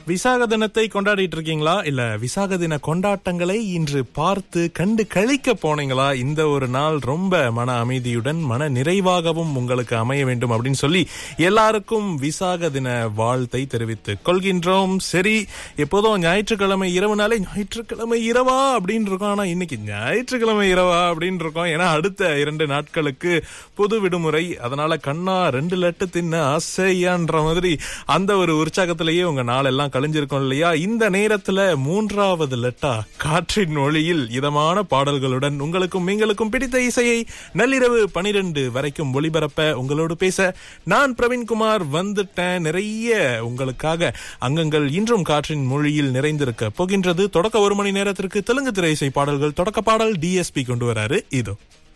விசாக தினத்தை கொண்டாடிட்டு இருக்கீங்களா இல்ல விசாக தின கொண்டாட்டங்களை இன்று பார்த்து கண்டு கழிக்க போனீங்களா இந்த ஒரு நாள் ரொம்ப மன அமைதியுடன் மன நிறைவாகவும் உங்களுக்கு அமைய வேண்டும் அப்படின்னு சொல்லி எல்லாருக்கும் விசாக தின வாழ்த்தை தெரிவித்துக் கொள்கின்றோம் சரி எப்போதும் ஞாயிற்றுக்கிழமை இரவு நாளே ஞாயிற்றுக்கிழமை இரவா அப்படின்னு இருக்கோம் ஆனா இன்னைக்கு ஞாயிற்றுக்கிழமை இரவா அப்படின்னு இருக்கோம் ஏன்னா அடுத்த இரண்டு நாட்களுக்கு பொது விடுமுறை அதனால கண்ணா ரெண்டு லட்டு தின்ன ஆசையான்ற மாதிரி அந்த ஒரு உற்சாகத்திலேயே உங்க நாளெல்லாம் கழிஞ்சிருக்கும் இல்லையா இந்த நேரத்துல மூன்றாவது லட்டா காற்றின் ஒளியில் இதமான பாடல்களுடன் உங்களுக்கும் எங்களுக்கும் பிடித்த இசையை நள்ளிரவு பனிரெண்டு வரைக்கும் ஒளிபரப்ப உங்களோடு பேச நான் பிரவீன்குமார் வந்துட்டேன் நிறைய உங்களுக்காக அங்கங்கள் இன்றும் காற்றின் மொழியில் நிறைந்திருக்க போகின்றது தொடக்க ஒரு மணி நேரத்திற்கு தெலுங்கு திரை இசை பாடல்கள் தொடக்க பாடல் டிஎஸ்பி கொண்டு வராரு இதோ